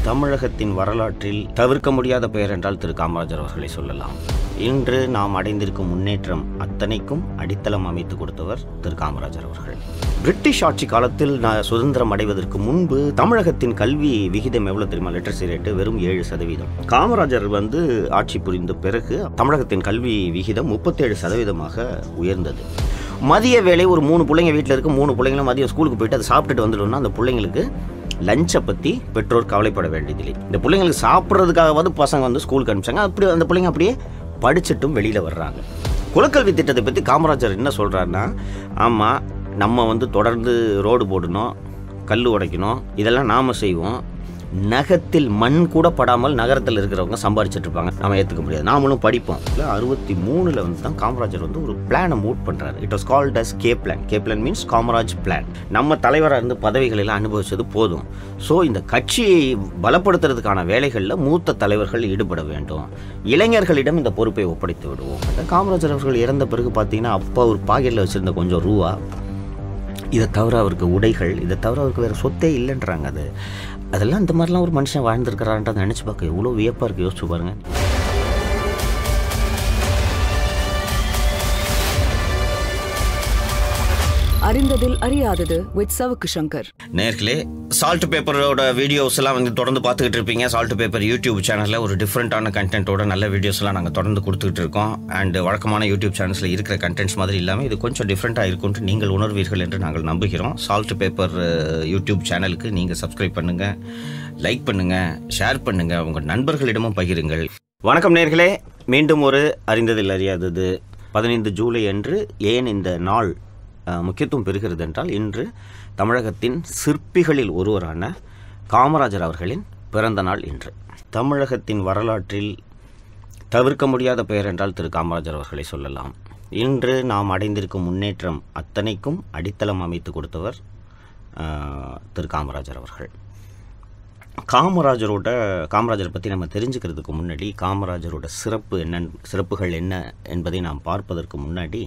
தமிழகத்தின் வரலாற்றில் தவிர்க்க முடியாத பெயர் என்றால் திரு காமராஜர் அவர்களை சொல்லலாம் இன்று நாம் அடைந்திருக்கும் முன்னேற்றம் அத்தனைக்கும் அடித்தளம் அமைத்து கொடுத்தவர் திரு காமராஜர் அவர்கள் பிரிட்டிஷ் ஆட்சி காலத்தில் நான் சுதந்திரம் அடைவதற்கு முன்பு தமிழகத்தின் கல்வி விகிதம் எவ்வளவு தெரியுமா லிட்டரசி ரேட்டு வெறும் ஏழு சதவீதம் காமராஜர் வந்து ஆட்சி புரிந்த பிறகு தமிழகத்தின் கல்வி விகிதம் முப்பத்தேழு சதவீதமாக உயர்ந்தது மதிய வேலை ஒரு மூணு பிள்ளைங்க வீட்டில் இருக்கு மூணு பிள்ளைங்களும் மதியம் ஸ்கூலுக்கு போயிட்டு அதை சாப்பிட்டுட்டு வந்துடும்னா அந்த பிள்ளைங்களுக்கு லஞ்சை பற்றி பெற்றோர் கவலைப்பட வேண்டியதில்லை இந்த பிள்ளைங்களுக்கு சாப்பிட்றதுக்காகவாது பசங்க வந்து ஸ்கூலுக்கு அனுப்பிச்சாங்க அப்படி அந்த பிள்ளைங்க அப்படியே படிச்சுட்டும் வெளியில் வர்றாங்க குலக்கல்வி திட்டத்தை பற்றி காமராஜர் என்ன சொல்கிறாருன்னா ஆமாம் நம்ம வந்து தொடர்ந்து ரோடு போடணும் கல் உடைக்கணும் இதெல்லாம் நாம் செய்வோம் நகத்தில் மண் கூட படாமல் நகரத்தில் இருக்கிறவங்க சம்பாரிச்சிட்டு இருப்பாங்க நம்ம ஏற்றுக்க முடியாது நாமளும் படிப்போம் இல்லை அறுபத்தி மூணில் வந்து தான் காமராஜர் வந்து ஒரு பிளானை மூட் பண்ணுறாரு it was called as K plan K plan means Kamaraj plan நம்ம தலைவராக இருந்து பதவிகள் எல்லாம் அனுபவிச்சது போதும் ஸோ இந்த கட்சியை பலப்படுத்துறதுக்கான வேலைகளில் மூத்த தலைவர்கள் ஈடுபட வேண்டும் இளைஞர்களிடம் இந்த பொறுப்பை ஒப்படைத்து விடுவோம் காமராஜர் அவர்கள் இறந்த பிறகு பார்த்தீங்கன்னா அப்பா ஒரு பாக்கெட்டில் வச்சுருந்த கொஞ்சம் ரூபா இதை தவிர அவருக்கு உடைகள் இதை தவிர அவருக்கு வேறு சொத்தே இல்லைன்றாங்க அது அதெல்லாம் இந்த மாதிரிலாம் ஒரு மனுஷன் வாழ்ந்திருக்கிறான்ட்டு நினச்சி பார்க்க எவ்வளோ வியப்பாக இருக்குது யோசிச்சு பாருங்கள் அறிந்ததில் அறியாதது வித் சவுக்கு சங்கர் நேர்களே சால்ட் பேப்பரோட வீடியோஸ் எல்லாம் வந்து தொடர்ந்து பார்த்துக்கிட்டு இருப்பீங்க சால்ட் பேப்பர் யூடியூப் சேனலில் ஒரு டிஃப்ரெண்ட்டான கண்டென்ட்டோட நல்ல வீடியோஸ் எல்லாம் நாங்கள் தொடர்ந்து கொடுத்துக்கிட்டு இருக்கோம் அண்ட் வழக்கமான யூடியூப் சேனல்ஸில் இருக்கிற கண்டென்ட்ஸ் மாதிரி இல்லாமல் இது கொஞ்சம் டிஃப்ரெண்ட்டாக இருக்கும்ட்டு நீங்கள் உணர்வீர்கள் என்று நாங்கள் நம்புகிறோம் சால்ட் பேப்பர் யூடியூப் சேனலுக்கு நீங்கள் சப்ஸ்கிரைப் பண்ணுங்கள் லைக் பண்ணுங்கள் ஷேர் பண்ணுங்கள் உங்கள் நண்பர்களிடமும் பகிருங்கள் வணக்கம் நேர்களே மீண்டும் ஒரு அறிந்ததில் அறியாதது பதினைந்து ஜூலை அன்று ஏன் இந்த நாள் அஹ், முக்கியத்துவம் பெறுகிறது என்றால் இன்று தமிழகத்தின் சிற்பிகளில் ஒருவரான காமராஜர் அவர்களின் பிறந்த நாள் இன்று தமிழகத்தின் வரலாற்றில் தவிர்க்க முடியாத பெயர் என்றால் திரு காமராஜர் அவர்களை சொல்லலாம் இன்று நாம் அடைந்திருக்கும் முன்னேற்றம் அத்தனைக்கும் அடித்தளம் அமைத்து கொடுத்தவர் அஹ், திரு காமராஜர் அவர்கள் காமராஜரோட காமராஜரை பற்றி நம்ம தெரிஞ்சுக்கிறதுக்கு முன்னாடி காமராஜரோட சிறப்பு என்ன சிறப்புகள் என்ன என்பதை நாம் பார்ப்பதற்கு முன்னாடி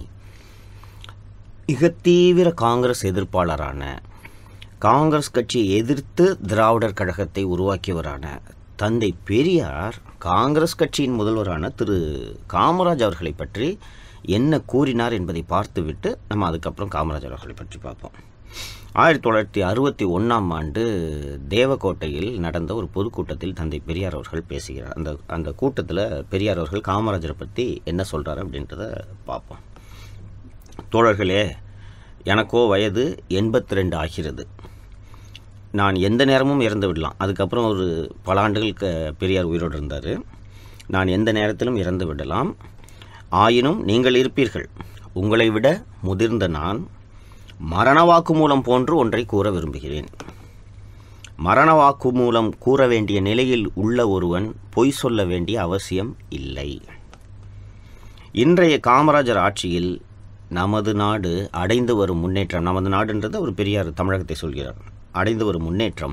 மிக தீவிர காங்கிரஸ் எதிர்ப்பாளரான காங்கிரஸ் கட்சியை எதிர்த்து திராவிடர் கழகத்தை உருவாக்கியவரான தந்தை பெரியார் காங்கிரஸ் கட்சியின் முதல்வரான திரு காமராஜ் அவர்களை பற்றி என்ன கூறினார் என்பதை பார்த்துவிட்டு நம்ம அதுக்கப்புறம் காமராஜர் அவர்களை பற்றி பார்ப்போம் ஆயிரத்தி தொள்ளாயிரத்தி அறுபத்தி ஒன்றாம் ஆண்டு தேவக்கோட்டையில் நடந்த ஒரு பொதுக்கூட்டத்தில் தந்தை பெரியார் அவர்கள் பேசுகிறார் அந்த அந்த கூட்டத்தில் பெரியார் அவர்கள் காமராஜரை பற்றி என்ன சொல்கிறார் அப்படின்றத பார்ப்போம் தோழர்களே எனக்கோ வயது எண்பத்தி ரெண்டு ஆகிறது நான் எந்த நேரமும் இறந்து விடலாம் அதுக்கப்புறம் ஒரு பல ஆண்டுகள் க- பெரியார் உயிரோடு இருந்தார் நான் எந்த நேரத்திலும் இறந்து விடலாம் ஆயினும் நீங்கள் இருப்பீர்கள் உங்களை விட முதிர்ந்த நான் மரண வாக்குமூலம் போன்று ஒன்றை கூற விரும்புகிறேன் மரண வாக்குமூலம் கூற வேண்டிய நிலையில் உள்ள ஒருவன் பொய் சொல்ல வேண்டிய அவசியம் இல்லை இன்றைய காமராஜர் ஆட்சியில் நமது நாடு அடைந்து வரும் முன்னேற்றம் நமது நாடுன்றது அவர் பெரியார் தமிழகத்தை சொல்கிறார் அடைந்து வரும் முன்னேற்றம்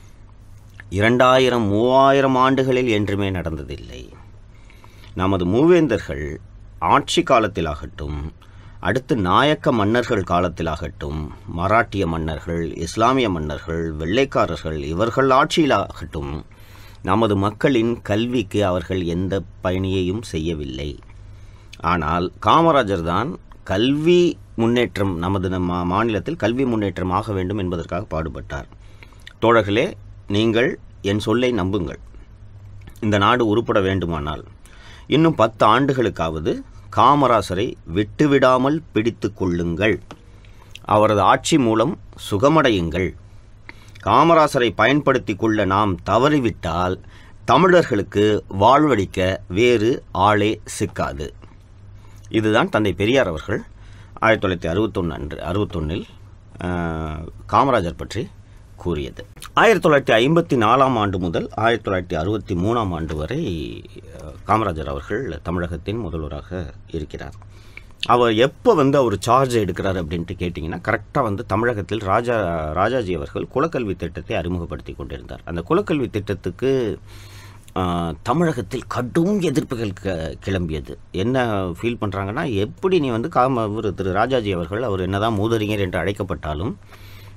இரண்டாயிரம் மூவாயிரம் ஆண்டுகளில் என்றுமே நடந்ததில்லை நமது மூவேந்தர்கள் ஆட்சி காலத்திலாகட்டும் அடுத்து நாயக்க மன்னர்கள் காலத்திலாகட்டும் மராட்டிய மன்னர்கள் இஸ்லாமிய மன்னர்கள் வெள்ளைக்காரர்கள் இவர்கள் ஆட்சியிலாகட்டும் நமது மக்களின் கல்விக்கு அவர்கள் எந்த பணியையும் செய்யவில்லை ஆனால் காமராஜர் தான் கல்வி முன்னேற்றம் நமது நம்ம மாநிலத்தில் கல்வி முன்னேற்றம் ஆக வேண்டும் என்பதற்காக பாடுபட்டார் தோழர்களே நீங்கள் என் சொல்லை நம்புங்கள் இந்த நாடு உருப்பட வேண்டுமானால் இன்னும் பத்து ஆண்டுகளுக்காவது காமராசரை விட்டுவிடாமல் பிடித்து கொள்ளுங்கள் அவரது ஆட்சி மூலம் சுகமடையுங்கள் காமராசரை பயன்படுத்தி கொள்ள நாம் தவறிவிட்டால் தமிழர்களுக்கு வாழ்வளிக்க வேறு ஆளே சிக்காது இதுதான் தந்தை பெரியார் அவர்கள் ஆயிரத்தி தொள்ளாயிரத்தி அறுபத்தொன்று அன்று அறுபத்தொன்னில் காமராஜர் பற்றி கூறியது ஆயிரத்தி தொள்ளாயிரத்தி ஐம்பத்தி நாலாம் ஆண்டு முதல் ஆயிரத்தி தொள்ளாயிரத்தி அறுபத்தி மூணாம் ஆண்டு வரை அஹ், காமராஜர் அவர்கள் தமிழகத்தின் முதல்வராக இருக்கிறார் அவர் எப்போ வந்து அவர் சார்ஜ் எடுக்கிறார் அப்படின்ட்டு கேட்டிங்கன்னா கரெக்டாக வந்து தமிழகத்தில் ராஜா ராஜாஜி அவர்கள் குலக்கல்வி திட்டத்தை அறிமுகப்படுத்தி கொண்டிருந்தார் அந்த குலக்கல்வி திட்டத்துக்கு ஆஹ், தமிழகத்தில் கடும் எதிர்ப்புகள் க- கிளம்பியது என்ன ஃபீல் பண்ணுறாங்கன்னா எப்படி நீ வந்து காம இவர் திரு ராஜாஜி அவர்கள் அவர் என்னதான் மூதறிஞர் என்று அழைக்கப்பட்டாலும்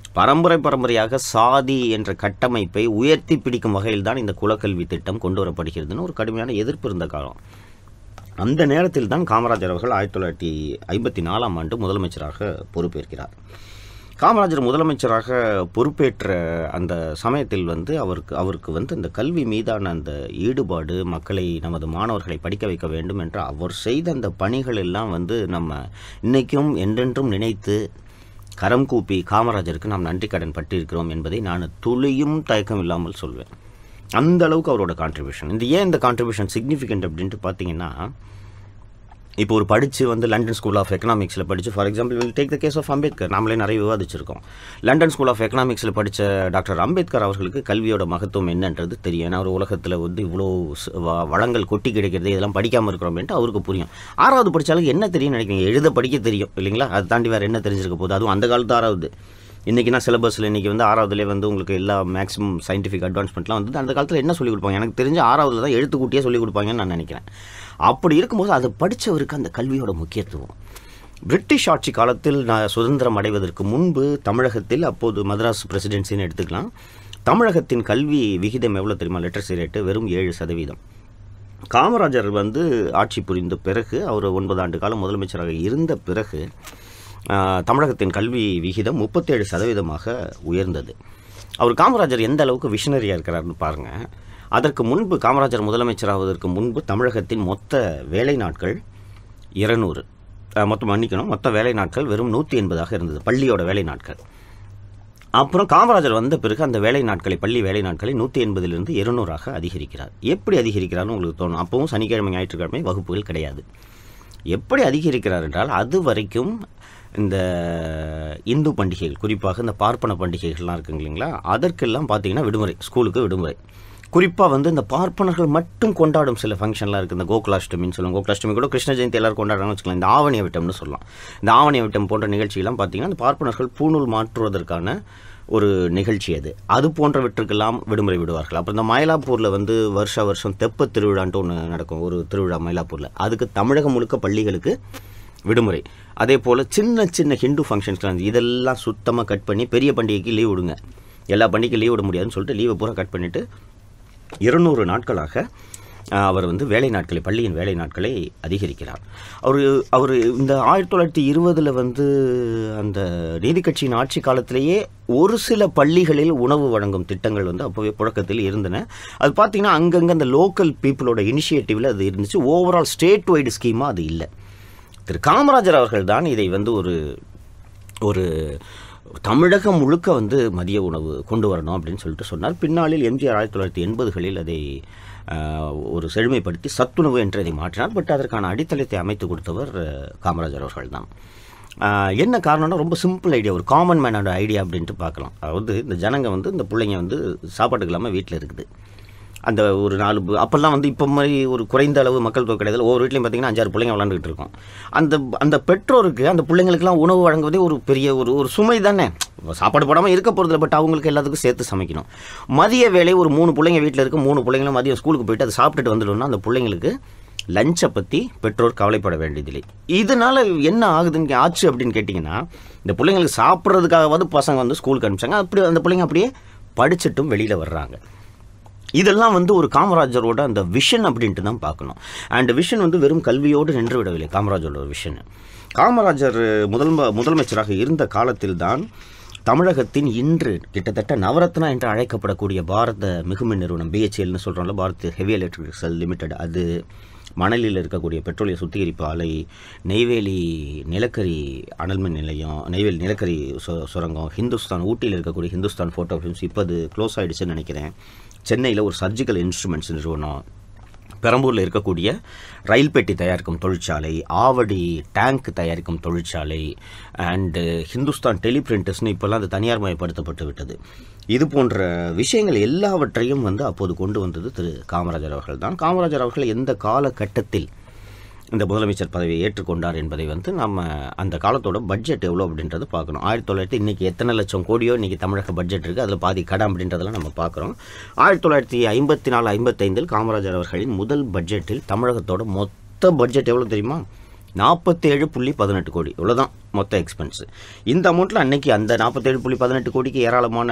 பரம்பரை பரம்பரையாக சாதி என்ற கட்டமைப்பை உயர்த்தி பிடிக்கும் வகையில் தான் இந்த குலக்கல்வி திட்டம் கொண்டு வரப்படுகிறதுன்னு ஒரு கடுமையான எதிர்ப்பு இருந்த காலம் அந்த நேரத்தில் தான் காமராஜர் அவர்கள் ஆயிரத்தி தொள்ளாயிரத்தி ஐம்பத்தி நாலாம் ஆண்டு முதலமைச்சராக பொறுப்பேற்கிறார் காமராஜர் முதலமைச்சராக பொறுப்பேற்ற அந்த சமயத்தில் வந்து அவருக்கு அவருக்கு வந்து அந்த கல்வி மீதான அந்த ஈடுபாடு மக்களை நமது மாணவர்களை படிக்க வைக்க வேண்டும் என்ற அவர் செய்த அந்த பணிகள் எல்லாம் வந்து நம்ம இன்னைக்கும் என்றென்றும் நினைத்து கரம் கூப்பி காமராஜருக்கு நாம் நன்றி கடன் பட்டிருக்கிறோம் என்பதை நான் துளியும் தயக்கம் இல்லாமல் சொல்வேன் அந்த அளவுக்கு அவரோட கான்ட்ரிபியூஷன் இந்த ஏன் இந்த கான்ட்ரிபியூஷன் சிக்னிஃபிகண்ட் அப்படின்ட்டு பார்த்தீங்கன்னா இப்போ ஒரு படித்து வந்து லண்டன் ஸ்கூல் ஆஃப் எக்கனாமிக்ஸில் படித்து for example will take the case of Ambedkar நாமளே நிறைய விவாதிச்சிருக்கோம் லண்டன் ஸ்கூல் ஆஃப் எக்கனாமிக்ஸில் படித்த டாக்டர் அம்பேத்கர் அவர்களுக்கு கல்வியோட மகத்துவம் என்னன்றது தெரியும் ஏன்னா அவர் உலகத்தில் வந்து இவ்வளோ ச- வ- வளங்கள் கொட்டி கிடைக்கிறது இதெல்லாம் படிக்காமல் இருக்கிறோம் அப்படின்ட்டு அவருக்கு புரியும் ஆறாவது படித்தாலும் என்ன தெரியும் நினைக்கிறீங்க எழுத படிக்க தெரியும் இல்லைங்களா அதை தாண்டி வேறு என்ன தெரிஞ்சிருக்க போகுது அதுவும் அந்த காலத்து ஆறாவது இன்றைக்கினா சிலபஸில் இன்றைக்கி வந்து ஆறாவதுலேயே வந்து உங்களுக்கு எல்லா மேக்ஸிமம் சயின்டிஃபிக் அட்வான்ஸ்மெண்ட்லாம் வந்து அந்த காலத்தில் என்ன சொல்லிக் கொடுப்பாங்க எனக்கு தெரிஞ்ச ஆறாவதுல தான் எழுத்துக்கூட்டியே சொல்லிக் கொடுப்பாங்கன்னு நான் நினைக்கிறேன் அப்படி இருக்கும்போது அதை படித்தவருக்கு அந்த கல்வியோட முக்கியத்துவம் பிரிட்டிஷ் ஆட்சி காலத்தில் நான் சுதந்திரம் அடைவதற்கு முன்பு தமிழகத்தில் அப்போது மദ്രാஸ் பிரசிடென்சின்னு எடுத்துக்கலாம் தமிழகத்தின் கல்வி விகிதம் எவ்வளோ தெரியுமா லிட்ரஸி ரேட்டு வெறும் ஏழு சதவீதம் காமராஜர் வந்து ஆட்சி புரிந்த பிறகு அவர் ஒன்பது ஆண்டு காலம் முதலமைச்சராக இருந்த பிறகு ஆஹ், தமிழகத்தின் கல்வி விகிதம் முப்பத்தேழு சதவீதமாக உயர்ந்தது அவர் காமராஜர் எந்த அளவுக்கு விஷனரியாக இருக்கிறாருன்னு பாருங்கள் அதற்கு முன்பு காமராஜர் முதலமைச்சராவதற்கு முன்பு தமிழகத்தின் மொத்த வேலை நாட்கள் இருநூறு மொத்தம் மன்னிக்கணும் மொத்த வேலை நாட்கள் வெறும் நூற்றி எண்பதாக இருந்தது பள்ளியோட வேலை நாட்கள் அப்புறம் காமராஜர் வந்த பிறகு அந்த வேலை நாட்களை பள்ளி வேலை நாட்களை நூற்றி எண்பதிலிருந்து இருநூறாக அதிகரிக்கிறார் எப்படி அதிகரிக்கிறார்னு உங்களுக்கு தோணும் அப்பவும் சனிக்கிழமை ஞாயிற்றுக்கிழமை வகுப்புகள் கிடையாது எப்படி அதிகரிக்கிறார் என்றால் அது வரைக்கும் இந்த இந்து பண்டிகைகள் குறிப்பாக இந்த பார்ப்பன பண்டிகைகள்லாம் இருக்குங்க இல்லைங்களா அதற்கெல்லாம் பார்த்தீங்கன்னா விடுமுறை ஸ்கூலுக்கு விடுமுறை குறிப்பாக வந்து இந்த பார்ப்பனர்கள் மட்டும் கொண்டாடும் சில ஃபங்க்ஷன்லாம் இருக்குது இந்த கோகுலாஷ்டமின்னு சொல்லுவாங்க கோகுலாஷ்டமி கூட கிருஷ்ண ஜெயந்தி எல்லாரும் கொண்டாடுறாங்கன்னு வச்சுக்கலாம் இந்த ஆவணிய விட்டம்னு சொல்லலாம் இந்த ஆவணிய விட்டம் போன்ற நிகழ்ச்சியெல்லாம் பார்த்தீங்கன்னா இந்த பார்ப்பனர்கள் பூணூல் மாற்றுவதற்கான ஒரு நிகழ்ச்சி அது அது போன்றவற்றுக்கெல்லாம் விடுமுறை விடுவார்கள் அப்புறம் இந்த மயிலாப்பூரில் வந்து வருஷ வருஷம் தெப்ப திருவிழான்ட்டு ஒன்று நடக்கும் ஒரு திருவிழா மயிலாப்பூரில் அதுக்கு தமிழகம் முழுக்க பள்ளிகளுக்கு விடுமுறை அதே போல் சின்ன சின்ன ஹிந்து ஃபங்க்ஷன்ஸ்லாம் இதெல்லாம் சுத்தமாக கட் பண்ணி பெரிய பண்டிகைக்கு லீவ் விடுங்க எல்லா பண்டிகைக்கும் லீவ் விட முடியாதுன்னு சொல்லிட்டு லீவை பூரா கட் பண்ணிவிட்டு இருநூறு நாட்களாக அஹ், அவர் வந்து வேலை நாட்களை பள்ளியின் வேலை நாட்களை அதிகரிக்கிறார் அவர் அவர் இந்த ஆயிரத்தி தொள்ளாயிரத்தி இருபதில் வந்து அந்த நீதி கட்சியின் ஆட்சி காலத்திலேயே ஒரு சில பள்ளிகளில் உணவு வழங்கும் திட்டங்கள் வந்து அப்போவே புழக்கத்தில் இருந்தன அது பார்த்தீங்கன்னா அங்கங்கே அந்த லோக்கல் பீப்புளோட இனிஷியேட்டிவில் அது இருந்துச்சு ஓவரால் ஸ்டேட் வைடு ஸ்கீமாக அது இல்லை திரு காமராஜர் அவர்கள் தான் இதை வந்து ஒரு ஒரு தமிழகம் முழுக்க வந்து மதிய உணவு கொண்டு வரணும் அப்படின்னு சொல்லிட்டு சொன்னார் பின்னாளில் எம்ஜிஆர் ஆயிரத்தி தொள்ளாயிரத்தி எண்பதுகளில் அதை ஆஹ், ஒரு செழுமைப்படுத்தி சத்துணவு என்று அதை மாற்றினார் பட் அதற்கான அடித்தளத்தை அமைத்து கொடுத்தவர் அஹ், காமராஜர் அவர்கள் தான் ஆஹ், என்ன காரணம்னா ரொம்ப சிம்பிள் ஐடியா ஒரு காமன் மேனோட ஐடியா அப்படின்ட்டு பார்க்கலாம் அதாவது இந்த ஜனங்க வந்து இந்த பிள்ளைங்க வந்து சாப்பாட்டுக்கு இல்லாமல் வீட்டில் இருக்குது அந்த ஒரு நாலு பு- அப்பெல்லாம் வந்து இப்போ மாதிரி ஒரு குறைந்த அளவு மக்கள் தொகை கிடையாது ஒவ்வொரு வீட்லையும் பார்த்தீங்கன்னா அஞ்சாறு பிள்ளைங்க விளாண்டுக்கிட்டு இருக்கோம் அந்த அந்த பெற்றோருக்கு அந்த பிள்ளைங்களுக்குலாம் உணவு வழங்குவதே ஒரு பெரிய ஒரு ஒரு சுமை தானே சாப்பாடு போடாமல் இருக்க போகிறதில்ல பட் அவங்களுக்கு எல்லாத்துக்கும் சேர்த்து சமைக்கணும் மதிய வேலை ஒரு மூணு பிள்ளைங்க வீட்டில் இருக்கு மூணு பிள்ளைங்களும் மதியம் ஸ்கூலுக்கு போயிட்டு அதை சாப்பிட்டுட்டு வந்துடணும்னா அந்த பிள்ளைங்களுக்கு லஞ்சை பற்றி பெற்றோர் கவலைப்பட வேண்டியதில்லை இதனால என்ன ஆகுதுன்னு கே- ஆச்சு அப்படின்னு கேட்டிங்கன்னா இந்த பிள்ளைங்களுக்கு சாப்பிட்றதுக்காகவாது பசங்க வந்து ஸ்கூலுக்கு அனுப்பிச்சாங்க அப்படி அந்த பிள்ளைங்க அப்படியே படிச்சுட்டும் வெளியில் வர்றாங்க இதெல்லாம் வந்து ஒரு காமராஜரோட அந்த விஷன் அப்படின்ட்டு தான் பார்க்கணும் அண்ட் விஷன் வந்து வெறும் கல்வியோடு நின்று விடவில்லை காமராஜரோட விஷன் காமராஜர் முதல் முதலமைச்சராக இருந்த காலத்தில் தான் தமிழகத்தின் இன்று கிட்டத்தட்ட நவரத்னா என்று அழைக்கப்படக்கூடிய பாரத மிகுமின் நிறுவனம் பிஹெச்எல்னு சொல்கிறோம்ல பாரத் ஹெவி எலக்ட்ரிக்கல் லிமிடெட் அது மணலில் இருக்கக்கூடிய பெட்ரோலிய சுத்திகரிப்பு ஆலை நெய்வேலி நிலக்கரி அனல்மின் நிலையம் நெய்வேலி நிலக்கரி சு சுரங்கம் ஹிந்துஸ்தான் ஊட்டியில் இருக்கக்கூடிய ஹிந்துஸ்தான் ஃபோட்டோ ஃபிலிம்ஸ் இப்போ அது க்ளோஸ் ஆகிடுச்சுன்னு நினைக்கிறேன் சென்னையில் ஒரு சர்ஜிக்கல் இன்ஸ்ட்ருமெண்ட்ஸ் நிறுவனம் பெரம்பூரில் இருக்கக்கூடிய ரயில் பெட்டி தயாரிக்கும் தொழிற்சாலை ஆவடி டேங்க் தயாரிக்கும் தொழிற்சாலை அண்டு ஹிந்துஸ்தான் டெலிபிரிண்டர்ஸ்னு இப்போல்லாம் அது தனியார் மயப்படுத்தப்பட்டு விட்டது இது போன்ற விஷயங்கள் எல்லாவற்றையும் வந்து அப்போது கொண்டு வந்தது திரு காமராஜர் அவர்கள் தான் காமராஜர் அவர்கள் எந்த காலகட்டத்தில் இந்த முதலமைச்சர் பதவியை ஏற்றுக்கொண்டார் என்பதை வந்து நம்ம அந்த காலத்தோட பட்ஜெட் எவ்வளோ அப்படின்றத பார்க்கணும் ஆயிரத்தி தொள்ளாயிரத்தி இன்றைக்கி எத்தனை லட்சம் கோடியோ இன்றைக்கி தமிழக பட்ஜெட் இருக்குது அதில் பாதி கடன் அப்படின்றதெல்லாம் நம்ம பார்க்குறோம் ஆயிரத்தி தொள்ளாயிரத்தி ஐம்பத்தி நாலு ஐம்பத்தைந்தில் காமராஜர் அவர்களின் முதல் பட்ஜெட்டில் தமிழகத்தோட மொத்த பட்ஜெட் எவ்வளோ தெரியுமா நாற்பத்தேழு புள்ளி பதினெட்டு கோடி இவ்வளோதான் மொத்த எக்ஸ்பென்ஸு இந்த அமௌண்ட்டில் அன்னைக்கு அந்த நாற்பத்தேழு புள்ளி பதினெட்டு கோடிக்கு ஏராளமான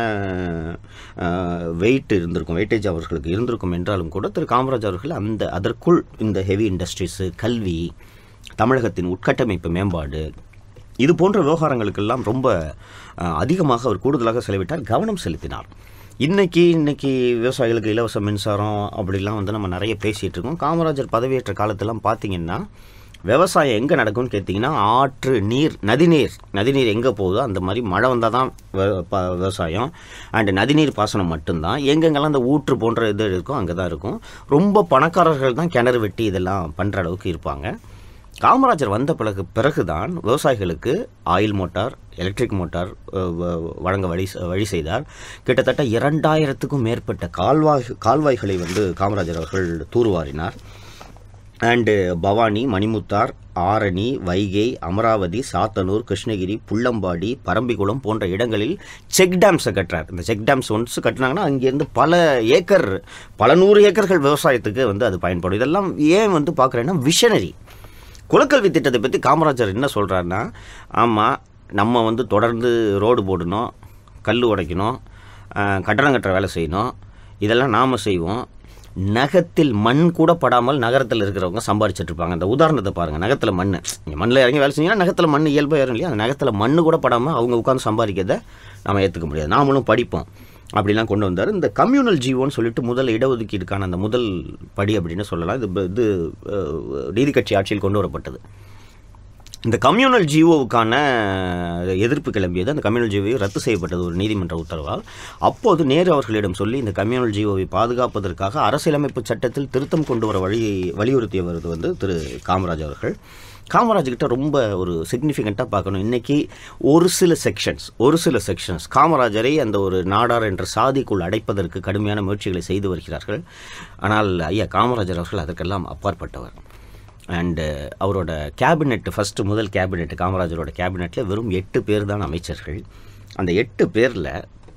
வெயிட் இருந்திருக்கும் வெயிட்டேஜ் அவர்களுக்கு இருந்திருக்கும் என்றாலும் கூட திரு காமராஜ் அவர்கள் அந்த அதற்குள் இந்த ஹெவி இண்டஸ்ட்ரீஸு கல்வி தமிழகத்தின் உட்கட்டமைப்பு மேம்பாடு இது போன்ற விவகாரங்களுக்கெல்லாம் ரொம்ப அஹ், அதிகமாக அவர் கூடுதலாக செலவிட்டார் கவனம் செலுத்தினார் இன்னைக்கு இன்னைக்கு விவசாயிகளுக்கு இலவச மின்சாரம் அப்படிலாம் வந்து நம்ம நிறைய பேசிகிட்டு இருக்கோம் காமராஜர் பதவியேற்ற காலத்தெல்லாம் பார்த்தீங்கன்னா விவசாயம் எங்கே நடக்கும்னு கேட்டிங்கன்னா ஆற்று நீர் நதிநீர் நதிநீர் எங்கே போகுதோ அந்த மாதிரி மழை வந்தால் தான் வ- ப- விவசாயம் அண்டு நதிநீர் பாசனம் மட்டும்தான் எங்கெங்கெல்லாம் அந்த ஊற்று போன்ற இது இருக்கோ அங்கே தான் இருக்கும் ரொம்ப பணக்காரர்கள் தான் கிணறு வெட்டி இதெல்லாம் பண்ணுற அளவுக்கு இருப்பாங்க காமராஜர் வந்த பிறகு பிறகுதான் விவசாயிகளுக்கு ஆயில் மோட்டார் எலக்ட்ரிக் மோட்டார் அஹ், வ- வழங்க வழி செ- வழி செய்தார் கிட்டத்தட்ட இரண்டாயிரத்துக்கும் மேற்பட்ட கால்வாய் கால்வாய்களை வந்து காமராஜர் அவர்கள் தூர்வாரினார் அண்டு பவானி மணிமுத்தார் ஆரணி வைகை அமராவதி சாத்தனூர் கிருஷ்ணகிரி புள்ளம்பாடி பரம்பிக்குளம் போன்ற இடங்களில் செக் டேம்ஸை கட்டுறார் இந்த செக் டேம்ஸ் ஒன்ஸ் கட்டினாங்கன்னா அங்கேருந்து பல ஏக்கர் பல நூறு ஏக்கர்கள் விவசாயத்துக்கு வந்து அது பயன்படும் இதெல்லாம் ஏன் வந்து பார்க்குறேன்னா விஷனரி குலக்கல்வி திட்டத்தை பற்றி காமராஜர் என்ன சொல்கிறாருன்னா ஆமாம் நம்ம வந்து தொடர்ந்து ரோடு போடணும் கல் உடைக்கணும் அஹ், கட்டடம் கட்டுற வேலை செய்யணும் இதெல்லாம் நாம் செய்வோம் நகத்தில் மண் கூட படாமல் நகரத்தில் இருக்கிறவங்க சம்பாரிச்சிட்டு இருப்பாங்க அந்த உதாரணத்தை பாருங்கள் நகத்தில் மண் இங்கே மண்ணில் இறங்கி வேலை செஞ்சீங்கன்னா நகத்தில் மண் இயல்பாக ஏறும் இல்லையா அந்த நகத்தில் மண் கூட படாமல் அவங்க உட்காந்து சம்பாதிக்கிறத நம்ம ஏற்றுக்க முடியாது நாமளும் படிப்போம் அப்படிலாம் கொண்டு வந்தார் இந்த கம்யூனல் ஜீவோன்னு சொல்லிட்டு முதல் இடஒதுக்கீடுக்கான அந்த முதல் படி அப்படின்னு சொல்லலாம் இது ப- இது அஹ், நீதி கட்சி ஆட்சியில் கொண்டு வரப்பட்டது இந்த கம்யூனல் ஜிஓவுக்கான எதிர்ப்பு கிளம்பியது அந்த கம்யூனல் ஜிஓவை ரத்து செய்யப்பட்டது ஒரு நீதிமன்ற உத்தரவால் அப்போது நேரு அவர்களிடம் சொல்லி இந்த கம்யூனல் ஜிஓவை பாதுகாப்பதற்காக அரசியலமைப்பு சட்டத்தில் திருத்தம் கொண்டு வர வழி வலியுறுத்தியவர் வந்து திரு காமராஜ் அவர்கள் காமராஜ் கிட்ட ரொம்ப ஒரு சிக்னிஃபிகண்ட்டாக பார்க்கணும் இன்னைக்கு ஒரு சில செக்ஷன்ஸ் ஒரு சில செக்ஷன்ஸ் காமராஜரை அந்த ஒரு நாடார் என்ற சாதிக்குள் அடைப்பதற்கு கடுமையான முயற்சிகளை செய்து வருகிறார்கள் ஆனால் ஐயா காமராஜர் அவர்கள் அதற்கெல்லாம் அப்பாற்பட்டவர் அண்டு அவரோட கேபினெட் ஃபஸ்ட்டு முதல் கேபினெட் காமராஜரோட கேபினெட்டில் வெறும் எட்டு பேர் தான் அமைச்சர்கள் அந்த எட்டு பேரில்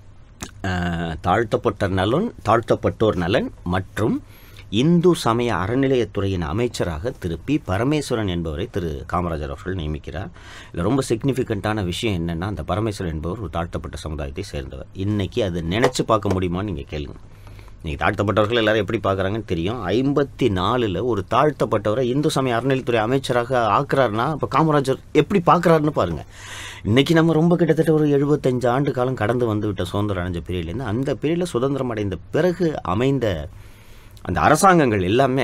தாழ்த்தப்பட்ட நலன் தாழ்த்தப்பட்டோர் நலன் மற்றும் இந்து சமய அறநிலையத்துறையின் அமைச்சராக திரு பி பரமேஸ்வரன் என்பவரை திரு காமராஜர் அவர்கள் நியமிக்கிறார் இதில் ரொம்ப சிக்னிஃபிகண்ட்டான விஷயம் என்னென்னா அந்த பரமேஸ்வரன் என்பவர் ஒரு தாழ்த்தப்பட்ட சமுதாயத்தை சேர்ந்தவர் இன்னைக்கு அதை நினச்சி பார்க்க முடியுமான்னு நீங்கள் கேளுங்க நீங்கள் தாழ்த்தப்பட்டவர்கள் எல்லாரும் எப்படி பார்க்குறாங்கன்னு தெரியும் ஐம்பத்தி நாலில் ஒரு தாழ்த்தப்பட்டவரை இந்து சமய அறநிலைத்துறை அமைச்சராக ஆக்குறாருன்னா இப்போ காமராஜர் எப்படி பார்க்குறாருன்னு பாருங்கள் இன்றைக்கி நம்ம ரொம்ப கிட்டத்தட்ட ஒரு எழுபத்தஞ்சு ஆண்டு காலம் கடந்து வந்து விட்ட சுதந்திரம் அடைஞ்ச பீரியட்லேருந்து அந்த பீரியடில் சுதந்திரம் அடைந்த பிறகு அமைந்த அந்த அரசாங்கங்கள் எல்லாமே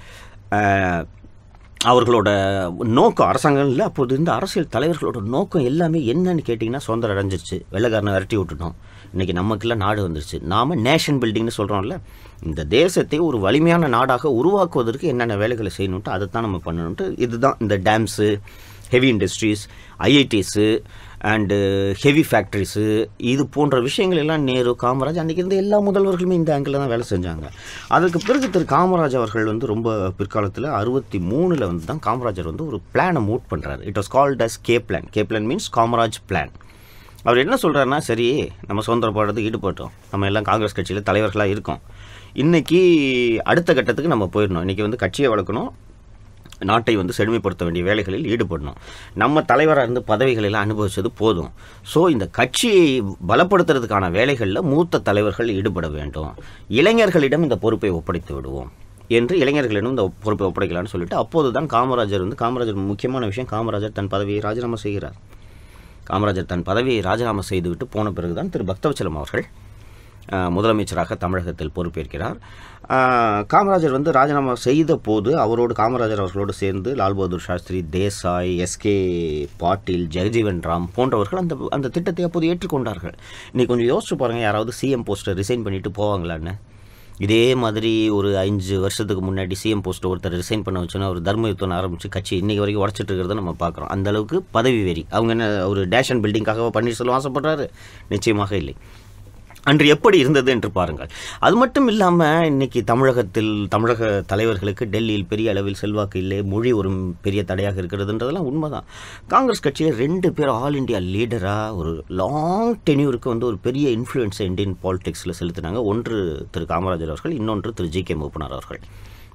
அஹ், அவர்களோட நோக்கம் அரசாங்கம் இல்லை அப்போது இருந்த அரசியல் தலைவர்களோட நோக்கம் எல்லாமே என்னன்னு கேட்டிங்கன்னா சுதந்திரம் அடைஞ்சிருச்சு வெள்ளைக்காரனை விரட்டி விட்டுட்டோம் இன்றைக்கி நமக்கெல்லாம் நாடு வந்துருச்சு நாம் நேஷன் பில்டிங்னு சொல்கிறோம்ல இந்த தேசத்தை ஒரு வலிமையான நாடாக உருவாக்குவதற்கு என்னென்ன வேலைகளை செய்யணுன்ட்டு அதை தான் நம்ம பண்ணணுன்ட்டு இதுதான் இந்த dams heavy industries IITs and heavy factories இது போன்ற விஷயங்கள் எல்லாம் நேரு காமராஜ் அன்றைக்கி இருந்த எல்லா முதல்வர்களுமே இந்த ஆங்கிளில் தான் வேலை செஞ்சாங்க அதுக்கு பிறகு திரு காமராஜ் அவர்கள் வந்து ரொம்ப பிற்காலத்தில் அறுபத்தி மூணில் வந்து தான் காமராஜர் வந்து ஒரு பிளானை மூட் பண்ணுறாரு it was called as K plan K plan means Kamaraj plan அவர் என்ன சொல்கிறாருன்னா சரி நம்ம சுதந்திர போராட்டத்துக்கு ஈடுபட்டோம் நம்ம எல்லாம் காங்கிரஸ் கட்சியில் தலைவர்களாக இருக்கோம் இன்றைக்கி அடுத்த கட்டத்துக்கு நம்ம போயிடணும் இன்றைக்கி வந்து கட்சியை வளர்க்கணும் நாட்டை வந்து செழுமைப்படுத்த வேண்டிய வேலைகளில் ஈடுபடணும் நம்ம தலைவராக இருந்து பதவிகளெல்லாம் அனுபவிச்சது போதும் ஸோ இந்த கட்சியை பலப்படுத்துறதுக்கான வேலைகளில் மூத்த தலைவர்கள் ஈடுபட வேண்டும் இளைஞர்களிடம் இந்த பொறுப்பை ஒப்படைத்து விடுவோம் என்று இளைஞர்களிடம் இந்த பொறுப்பை ஒப்படைக்கலாம்னு சொல்லிட்டு அப்போது தான் காமராஜர் வந்து காமராஜர் முக்கியமான விஷயம் காமராஜர் தன் பதவியை ராஜினாமா செய்கிறார் காமராஜர் தன் பதவியை ராஜினாமா செய்துவிட்டு போன பிறகுதான் திரு பக்தவச்சலம் அவர்கள் அஹ், முதலமைச்சராக தமிழகத்தில் பொறுப்பேற்கிறார் அஹ், காமராஜர் வந்து ராஜினாமா செய்த போது அவரோடு காமராஜர் அவர்களோடு சேர்ந்து லால் பகதூர் சாஸ்திரி தேசாய் எஸ்கே பாட்டீல் ஜெகஜீவன் ராம் போன்றவர்கள் அந்த அந்த திட்டத்தை அப்போது ஏற்றுக்கொண்டார்கள் இன்னைக்கு கொஞ்சம் யோசிச்சு பாருங்கள் யாராவது சிஎம் போஸ்ட்டை ரிசைன் பண்ணிட்டு போவாங்களான்னு இதே மாதிரி ஒரு அஞ்சு வருஷத்துக்கு முன்னாடி சிஎம் போஸ்ட் ஒருத்தர் ரிசைன் பண்ண வச்சோன்னா ஒரு தர்ம யுத்தம் ஆரம்பிச்சு கட்சி இன்னைக்கு வரைக்கும் உடச்சிட்டு இருக்கிறத நம்ம பார்க்குறோம் அந்த அளவுக்கு பதவி வெறி அவங்க என்ன ஒரு டேஷன் பில்டிங்காக பன்னீர்செல்வம் ஆசைப்படுறாரு நிச்சயமாக இல்லை அன்று எப்படி இருந்தது என்று பாருங்கள் அது மட்டும் இல்லாமல் இன்னைக்கு தமிழகத்தில் தமிழக தலைவர்களுக்கு டெல்லியில் பெரிய அளவில் செல்வாக்கு இல்லை மொழி ஒரு பெரிய தடையாக இருக்கிறதுன்றதெல்லாம் உண்மைதான் காங்கிரஸ் கட்சியில் ரெண்டு பேர் ஆல் இந்தியா லீடராக ஒரு லாங் டென்யூருக்கு வந்து ஒரு பெரிய இன்ஃப்ளூயன்ஸை இந்தியன் பாலிடிக்ஸில் செலுத்தினாங்க ஒன்று திரு காமராஜர் அவர்கள் இன்னொன்று திரு ஜி கே மூப்பனார் அவர்கள்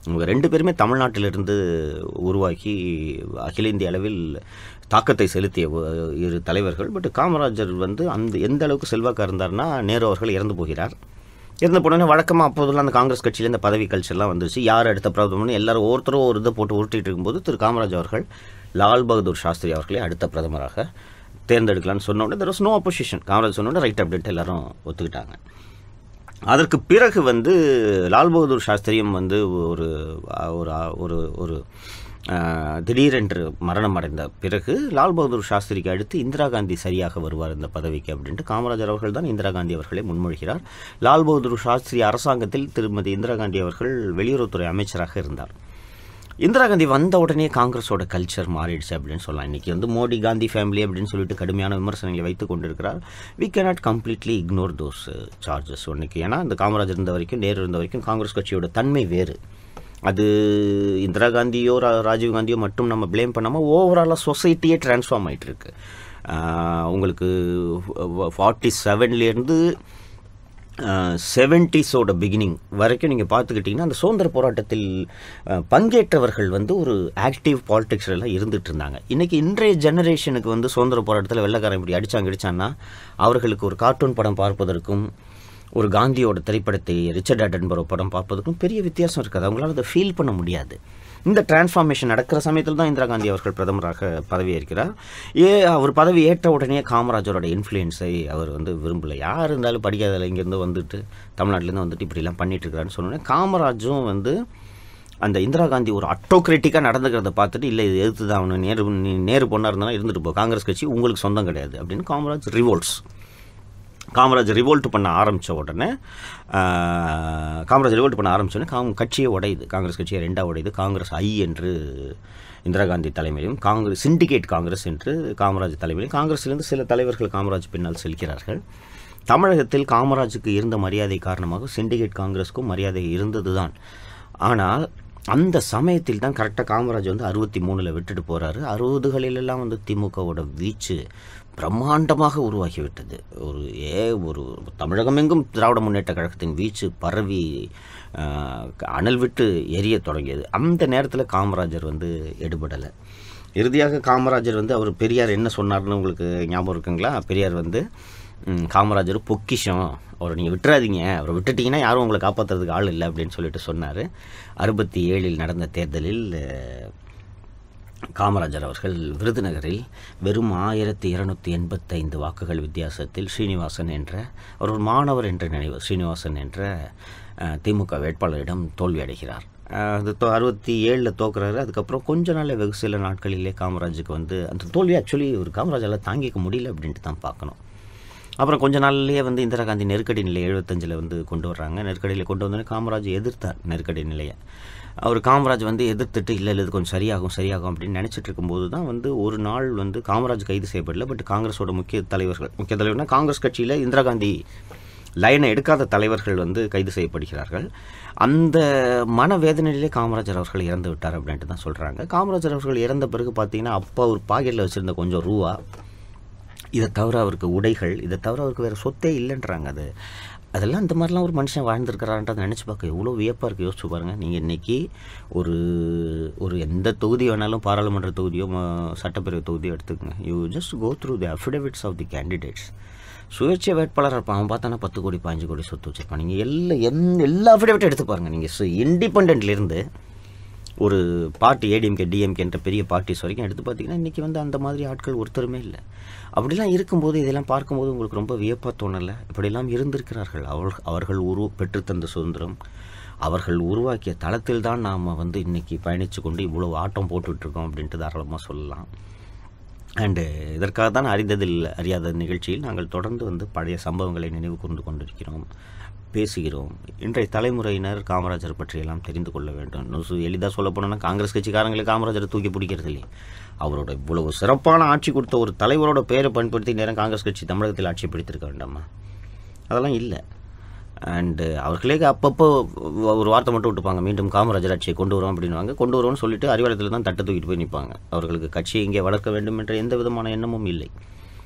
இவங்க ரெண்டு பேருமே தமிழ்நாட்டிலிருந்து உருவாக்கி அகில இந்திய அளவில் தாக்கத்தை செலுத்திய ஒ- இரு தலைவர்கள் பட் காமராஜர் வந்து அந்த எந்த அளவுக்கு செல்வாக்காக இருந்தார்னா நேரு அவர்கள் இறந்து போகிறார் இறந்து போனோடனே வழக்கமாக அப்போதெல்லாம் அந்த காங்கிரஸ் கட்சியில் இந்த பதவி கல்ச்சர்லாம் வந்துருச்சு யார் அடுத்த பிரதமர்னு எல்லாரும் ஒருத்தரும் ஒரு இதை போட்டு உருட்டிட்டு இருக்கும்போது திரு காமராஜ் அவர்கள் லால் பகதூர் சாஸ்திரி அவர்களை அடுத்த பிரதமராக தேர்ந்தெடுக்கலாம்னு சொன்ன உடனே there was no opposition Kamaraj சொன்ன உடனே ரைட் அப்படின்ட்டு எல்லாரும் ஒத்துக்கிட்டாங்க அதற்கு பிறகு வந்து லால் பகதூர் சாஸ்திரியும் வந்து ஒரு ஒரு ஒரு ஒரு ஆஹ், திடீரென்று மரணம் அடைந்த பிறகு லால் பகதூர் சாஸ்திரிக்கு அடுத்து இந்திரா காந்தி சரியாக வருவார் இந்த பதவிக்கு அப்படின்ட்டு காமராஜர் அவர்கள் தான் இந்திரா காந்தி அவர்களை முன்மொழிகிறார் லால் பகதூர் சாஸ்திரி அரசாங்கத்தில் திருமதி இந்திரா காந்தி அவர்கள் வெளியுறவுத்துறை அமைச்சராக இருந்தார் இந்திரா காந்தி வந்த உடனே காங்கிரஸோட கல்ச்சர் மாறிடுச்சு அப்படின்னு சொல்லலாம் இன்றைக்கி வந்து மோடி காந்தி ஃபேமிலி அப்படின்னு சொல்லிட்டு கடுமையான விமர்சனங்களை வைத்து கொண்டிருக்கிறார் we cannot completely ignore those charges இன்னைக்கு ஏன்னா இந்த காமராஜர் இருந்த வரைக்கும் நேரு இருந்த வரைக்கும் காங்கிரஸ் கட்சியோட தன்மை வேறு அது இந்திரா காந்தியோ ரா- ராஜீவ் காந்தியோ மட்டும் நம்ம ப்ளேம் பண்ணாமல் ஓவராலாக சொசைட்டியே ட்ரான்ஸ்ஃபார்ம் ஆயிட்டு இருக்கு ஆஹ் உங்களுக்கு ஃபார்ட்டி செவன்லேருந்து செவன்டிஸோட பிகினிங் வரைக்கும் நீங்கள் பார்த்துக்கிட்டிங்கன்னா அந்த சுதந்திர போராட்டத்தில் அஹ், பங்கேற்றவர்கள் வந்து ஒரு ஆக்டிவ் பாலிடிக்ஸ்லாம் இருந்துட்டு இருந்தாங்க இன்றைக்கி இன்றைய ஜெனரேஷனுக்கு வந்து சுதந்திர போராட்டத்தில் வெள்ளைக்காரன் இப்படி அடிச்சாங்க அடிச்சான்னா அவர்களுக்கு ஒரு கார்ட்டூன் படம் பார்ப்பதற்கும் ஒரு காந்தியோட திரைப்படத்தை ரிச்சர்ட் அட்டன்பரோ படம் பார்ப்பதற்கும் பெரிய வித்தியாசம் இருக்காது அவங்களால அதை ஃபீல் பண்ண முடியாது இந்த டிரான்ஸ்ஃபார்மேஷன் நடக்கிற சமயத்தில் தான் இந்திரா காந்தி அவர்கள் பிரதமராக பதவியேற்கிறார் ஏ அவர் பதவி ஏற்ற உடனே காமராஜரோட இன்ஃப்ளூயன்ஸை அவர் வந்து விரும்பலை யார் இருந்தாலும் படிக்காதல இங்கேருந்து வந்துட்டு தமிழ்நாட்டிலேருந்து வந்துட்டு இப்படிலாம் பண்ணிட்டு இருக்கிறான்னு சொன்னோன்னே காமராஜும் வந்து அந்த இந்திரா காந்தி ஒரு அட்டோக்ரேட்டிக்காக நடந்துக்கிறத பார்த்துட்டு இல்லை இது எதிர்த்து தான் அவனு நேரு நீ நேரு பொண்ணாக இருந்தாலும் இருந்துட்டு போ காங்கிரஸ் கட்சி உங்களுக்கு சொந்தம் கிடையாது அப்படின்னு காமராஜ் ரிவோல்ட்ஸ் காமராஜ் ரிவோல்ட் பண்ண ஆரம்பித்த உடனே ஆஹ், காமராஜ் ரிவோல்ட் பண்ண ஆரம்பிச்ச உடனே காங் கட்சியே உடையுது காங்கிரஸ் கட்சியை ரெண்டாக உடையுது காங்கிரஸ் ஐ என்று இந்திரா காந்தி தலைமையிலும் காங்கிரஸ் சிண்டிகேட் காங்கிரஸ் என்று காமராஜ் தலைமையிலும் காங்கிரஸிலிருந்து சில தலைவர்கள் காமராஜ் பின்னால் செல்கிறார்கள் தமிழகத்தில் காமராஜுக்கு இருந்த மரியாதை காரணமாக சிண்டிகேட் காங்கிரஸுக்கும் மரியாதை இருந்தது தான் ஆனால் அந்த சமயத்தில் தான் கரெக்டாக காமராஜ் வந்து அறுபத்தி மூணில் விட்டுட்டு போகிறாரு அறுபதுகளிலெல்லாம் வந்து திமுகவோட வீச்சு பிரம்மாண்டமாக உருவாகிவிட்டது ஒரு ஏ ஒரு தமிழகமெங்கும் திராவிட முன்னேற்ற கழகத்தின் வீச்சு பரவி ஆஹ், அனல் விட்டு எரிய தொடங்கியது அந்த நேரத்தில் காமராஜர் வந்து எடுபடலை இறுதியாக காமராஜர் வந்து அவர் பெரியார் என்ன சொன்னார்னு உங்களுக்கு ஞாபகம் இருக்குங்களா பெரியார் வந்து ம், காமராஜர் பொக்கிஷம் அவரை நீங்கள் விட்டுறாதீங்க அவரை விட்டுட்டீங்கன்னா யாரும் உங்களை காப்பாற்றுறதுக்கு ஆள் இல்லை அப்படின்னு சொல்லிட்டு சொன்னார் அறுபத்தி ஏழில் நடந்த தேர்தலில் அஹ், காமராஜர் அவர்கள் விருதுநகரில் வெறும் ஆயிரத்தி இருநூத்தி எண்பத்தைந்து வாக்குகள் வித்தியாசத்தில் ஸ்ரீனிவாசன் என்ற அவர் ஒரு மாணவர் என்ற நினைவு ஸ்ரீனிவாசன் என்ற அஹ், திமுக வேட்பாளரிடம் தோல்வி அடைகிறார் அஹ், அது தோ அறுபத்தி ஏழில் தோக்குறாரு அதுக்கப்புறம் கொஞ்ச நாள் வெகு சில நாட்களிலே காமராஜுக்கு வந்து அந்த தோல்வி ஆக்சுவலி ஒரு காமராஜால் தாங்கிக்க முடியல அப்படின்ட்டு தான் பார்க்கணும் அப்புறம் கொஞ்ச நாள்லயே வந்து இந்திரா காந்தி நெருக்கடி நிலை எழுபத்தஞ்சில் வந்து கொண்டு வர்றாங்க நெருக்கடியில் கொண்டு வந்தோடனே காமராஜ் எதிர்த்தார் நெருக்கடி நிலையை அவர் காமராஜ் வந்து எதிர்த்துட்டு இல்லை இல்லை இது கொஞ்சம் சரியாகும் சரியாகும் அப்படின்னு நினச்சிட்டு இருக்கும்போது தான் வந்து ஒரு நாள் வந்து காமராஜ் கைது செய்யப்படல பட் காங்கிரஸோட முக்கிய தலைவர்கள் முக்கிய தலைவர்னா காங்கிரஸ் கட்சியில் இந்திரா காந்தி லைனை எடுக்காத தலைவர்கள் வந்து கைது செய்யப்படுகிறார்கள் அந்த மனவேதனையிலே காமராஜர் அவர்கள் இறந்து விட்டார் அப்படின்ட்டு தான் சொல்கிறாங்க காமராஜர் அவர்கள் இறந்த பிறகு பார்த்தீங்கன்னா அப்பா ஒரு பாக்கெட்டில் வச்சுருந்த கொஞ்சம் ரூபா இதை தவிர அவருக்கு உடைகள் இதை தவிர அவருக்கு வேறு சொத்தே இல்லைன்றாங்க அது அதெல்லாம் இந்த மாதிரிலாம் ஒரு மனுஷன் வாழ்ந்திருக்கிறான்றதை நினச்சி பார்க்க எவ்வளோ வியப்பாக இருக்குது யோசிச்சு பாருங்கள் நீங்கள் இன்றைக்கி ஒரு ஒரு எந்த தொகுதி வேணாலும் பாராளுமன்ற தொகுதியோ ம- சட்டப்பேரவை தொகுதியோ எடுத்துக்கங்க you just go through the affidavits of the candidates சுயேட்சை வேட்பாளர் இருப்பான் அவன் பார்த்தானா பத்து கோடி பாஞ்சு கோடி சொத்து வச்சுருப்பான் நீங்கள் எல்லா எந் எல்லா அஃபிடவிட்டும் எடுத்து பாருங்கள் நீங்கள் இண்டிபெண்ட்லேருந்து ஒரு பார்ட்டி ஏடிஎம்கே டிஎம்கேன்ற பெரிய பார்ட்டிஸ் வரைக்கும் எடுத்து பார்த்தீங்கன்னா இன்றைக்கி வந்து அந்த மாதிரி ஆட்கள் ஒருத்தருமே இல்லை அப்படிலாம் இருக்கும்போது இதெல்லாம் பார்க்கும்போது உங்களுக்கு ரொம்ப வியப்பாக தோணலை இப்படியெல்லாம் இருந்திருக்கிறார்கள் அவள் அவர்கள் உரு பெற்றுத்தந்த சுதந்திரம் அவர்கள் உருவாக்கிய தளத்தில் தான் நாம் வந்து இன்றைக்கி பயணித்து கொண்டு இவ்வளோ ஆட்டம் போட்டுட்ருக்கோம் அப்படின்ட்டு தாராளமாக சொல்லலாம் அண்டு இதற்காக தான் அறிந்ததில் அறியாத நிகழ்ச்சியில் நாங்கள் தொடர்ந்து வந்து பழைய சம்பவங்களை நினைவு கூர்ந்து கொண்டிருக்கிறோம் பேசுகிறோம் இன்றைய தலைமுறையினர் காமராஜர் பற்றியெல்லாம் தெரிந்து கொள்ள வேண்டும் இன்னும் எளிதாக சொல்ல போனோம்னா காங்கிரஸ் கட்சிக்காரங்களை காமராஜரை தூக்கி பிடிக்கிறது இல்லையே அவரோட இவ்வளவு சிறப்பான ஆட்சி கொடுத்த ஒரு தலைவரோட பெயரை பயன்படுத்தி நேரம் காங்கிரஸ் கட்சி தமிழகத்தில் ஆட்சி பிடித்திருக்க வேண்டாமா அதெல்லாம் இல்லை அண்டு அவர்களே அப்பப்போ ஒரு வார்த்தை மட்டும் விட்டுப்பாங்க மீண்டும் காமராஜர் ஆட்சியை கொண்டு வரோம் அப்படின்வாங்க கொண்டு வரோம்னு சொல்லிட்டு அறிவாலயத்தில் தான் தட்டை தூக்கிட்டு போய் நிற்பாங்க அவர்களுக்கு கட்சியை இங்கே வளர்க்க வேண்டும் என்ற எந்த விதமான எண்ணமும் இல்லை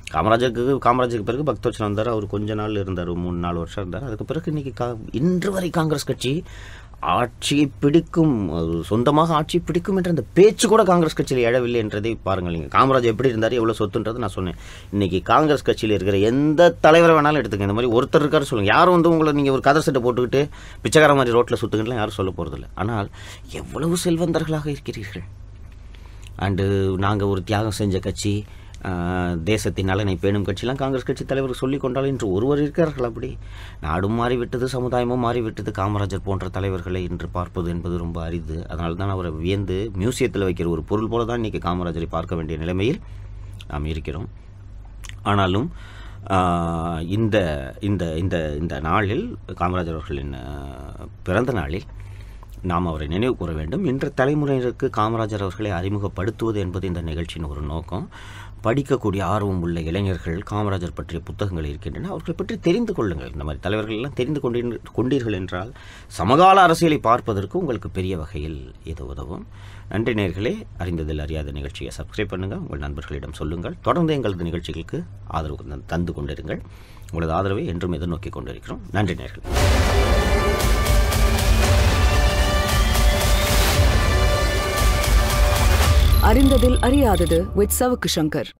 காமராஜருக்கு காமராஜருக்கு பிறகு பக்தவச்சலம் வந்தார் அவர் கொஞ்ச நாள் இருந்தார் ஒரு மூணு நாலு வருஷம் இருந்தார் அதுக்கு பிறகு இன்னைக்கு கா இன்று வரை காங்கிரஸ் கட்சி ஆட்சியை பிடிக்கும் அது சொந்தமாக ஆட்சி பிடிக்கும் என்ற அந்த பேச்சு கூட காங்கிரஸ் கட்சியில் எழவில்லை என்றதை பாருங்கள் நீங்கள் காமராஜ் எப்படி இருந்தார் எவ்வளோ சொத்துன்றது நான் சொன்னேன் இன்னைக்கு காங்கிரஸ் கட்சியில் இருக்கிற எந்த தலைவரை வேணாலும் எடுத்துங்க இந்த மாதிரி ஒருத்தர் இருக்காரு சொல்லுங்கள் யாரும் வந்து உங்களை நீங்கள் ஒரு கதர் சட்டை போட்டுக்கிட்டு பிச்சைக்கார மாதிரி ரோட்டில் சுற்றுங்கலாம் யாரும் சொல்ல போகிறதில்ல ஆனால் எவ்வளவு செல்வந்தர்களாக இருக்கிறீர்கள் அண்டு நாங்கள் ஒரு தியாகம் செஞ்ச கட்சி ஆஹ், தேசத்தின் நலனை பேணும் கட்சிலாம் காங்கிரஸ் கட்சி தலைவர் சொல்லிக் கொண்டாலும் இன்று ஒருவர் இருக்கிறார்கள் அப்படி நாடும் மாறிவிட்டது சமுதாயமும் மாறிவிட்டது காமராஜர் போன்ற தலைவர்களை இன்று பார்ப்பது என்பது ரொம்ப அரிது அதனால தான் அவரை வியந்து மியூசியத்தில் வைக்கிற ஒரு பொருள் போல தான் இன்றைக்கி காமராஜரை பார்க்க வேண்டிய நிலைமையில் நாம் இருக்கிறோம் ஆனாலும் ஆஹ், இந்த இந்த இந்த இந்த நாளில் காமராஜர் அவர்களின் ஆஹ், பிறந்த நாளில் நாம் அவரை நினைவு கூற வேண்டும் இன்ற தலைமுறையினருக்கு காமராஜர் அவர்களை அறிமுகப்படுத்துவது என்பது இந்த நிகழ்ச்சியின் ஒரு நோக்கம் படிக்கக்கூடிய ஆர்வம் உள்ள இளைஞர்கள் காமராஜர் பற்றிய புத்தகங்கள் இருக்கின்றன அவர்களை பற்றி தெரிந்து கொள்ளுங்கள் இந்த மாதிரி தலைவர்கள் எல்லாம் தெரிந்து கொண்டீர் கொண்டீர்கள் என்றால் சமகால அரசியலை பார்ப்பதற்கு உங்களுக்கு பெரிய வகையில் இது உதவும் நன்றி நேர்களே அறிந்ததில் அறியாத நிகழ்ச்சியை சப்ஸ்கிரைப் பண்ணுங்கள் உங்கள் நண்பர்களிடம் சொல்லுங்கள் தொடர்ந்து எங்களது நிகழ்ச்சிகளுக்கு ஆதரவு தந்து- தந்து கொண்டிருங்கள் உங்களது ஆதரவை என்றும் எதிர்நோக்கி கொண்டிருக்கிறோம் நன்றி நேர்களே அறிந்ததில் அறியாதது வித் சவுக்கு சங்கர்